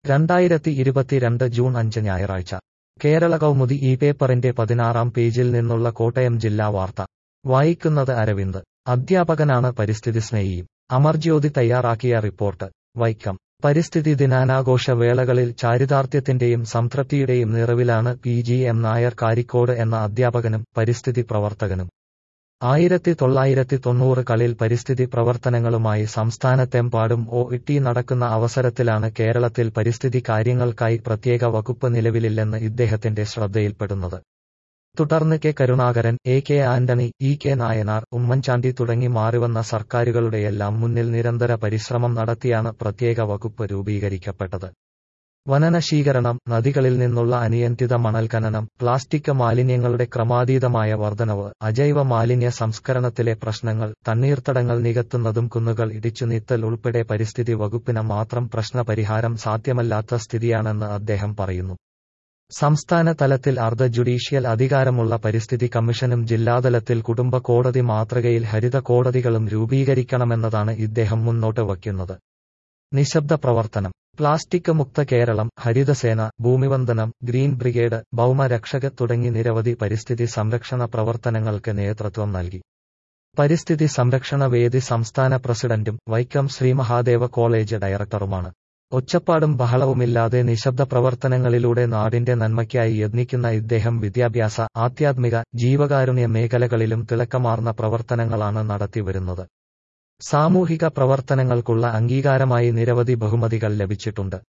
രണ്ടായിരത്തി ഇരുപത്തിരണ്ട് ജൂൺ അഞ്ച് ഞായറാഴ്ച കേരള കൗമുദി ഈ പേപ്പറിന്റെ പതിനാറാം പേജിൽ നിന്നുള്ള കോട്ടയം ജില്ലാ വാർത്ത വായിക്കുന്നത് അരവിന്ദ് അധ്യാപകനാണ് പരിസ്ഥിതി സ്നേഹിയും അമർജ്യോതി തയ്യാറാക്കിയ റിപ്പോർട്ട് വൈക്കം പരിസ്ഥിതി ദിനാനാഘോഷ വേളകളിൽ ചാരിതാർത്ഥ്യത്തിന്റെയും സംതൃപ്തിയുടെയും നിറവിലാണ് P G M Nair Karikode എന്ന അധ്യാപകനും പരിസ്ഥിതി പ്രവർത്തകനും ആയിരത്തി തൊള്ളായിരത്തി തൊണ്ണൂറുകളിൽ പരിസ്ഥിതി പ്രവർത്തനങ്ങളുമായി സംസ്ഥാനത്തെമ്പാടും ഒ ഇട്ടി നടക്കുന്ന അവസരത്തിലാണ് കേരളത്തിൽ പരിസ്ഥിതി കാര്യങ്ങൾക്കായി പ്രത്യേക വകുപ്പ് നിലവിലില്ലെന്ന് ഇദ്ദേഹത്തിന്റെ ശ്രദ്ധയിൽപ്പെടുന്നത് തുടർന്ന് K Karunakaran A K Antony E K Nayanar Oommen Chandy തുടങ്ങി മാറിവന്ന സർക്കാരുകളുടെയെല്ലാം മുന്നിൽ നിരന്തര പരിശ്രമം നടത്തിയാണ് പ്രത്യേക വകുപ്പ് രൂപീകരിക്കപ്പെട്ടത് വനനശീകരണം നദികളിൽ നിന്നുള്ള അനിയന്ത്രിത മണൽ ഖനനം പ്ലാസ്റ്റിക് മാലിന്യങ്ങളുടെ ക്രമാതീതമായ വർധനവ് അജൈവ മാലിന്യ സംസ്കരണത്തിലെ പ്രശ്നങ്ങൾ തണ്ണീർത്തടങ്ങൾ നികത്തുന്നതും കുന്നുകൾ ഇടിച്ചു നീത്തൽ ഉൾപ്പെടെ പരിസ്ഥിതി വകുപ്പിന് മാത്രം പ്രശ്നപരിഹാരം സാധ്യമല്ലാത്ത സ്ഥിതിയാണെന്ന് അദ്ദേഹം പറയുന്നു സംസ്ഥാന തലത്തിൽ അർദ്ധ ജുഡീഷ്യൽ അധികാരമുള്ള പരിസ്ഥിതി കമ്മീഷനും ജില്ലാതലത്തിൽ കുടുംബ കോടതി മാതൃകയിൽ ഹരിത കോടതികളും രൂപീകരിക്കണമെന്നതാണ് ഇദ്ദേഹം മുന്നോട്ട് വയ്ക്കുന്നത് നിശബ്ദ പ്രവർത്തനം പ്ലാസ്റ്റിക് മുക്ത കേരളം ഹരിതസേന ഭൂമിവന്ദനം ഗ്രീൻ ബ്രിഗേഡ് ഭൗമരക്ഷക തുടങ്ങി നിരവധി പരിസ്ഥിതി സംരക്ഷണ പ്രവർത്തനങ്ങൾക്ക് നേതൃത്വം നൽകി പരിസ്ഥിതി സംരക്ഷണ വേദി സംസ്ഥാന പ്രസിഡന്റും വൈക്കം ശ്രീമഹാദേവ കോളേജ് ഡയറക്ടറുമാണ് ഒച്ചപ്പാടും ബഹളവുമില്ലാതെ നിശബ്ദ പ്രവർത്തനങ്ങളിലൂടെ നാടിന്റെ നന്മയ്ക്കായി യത്നിക്കുന്ന ഇദ്ദേഹം വിദ്യാഭ്യാസ ആധ്യാത്മിക ജീവകാരുണ്യ മേഖലകളിലും തിളക്കമാർന്ന പ്രവർത്തനങ്ങളാണ് നടത്തിവരുന്നത് സാമൂഹിക പ്രവർത്തനങ്ങൾക്കുള്ള അംഗീകാരമായി നിരവധി ബഹുമതികൾ ലഭിച്ചിട്ടുണ്ട്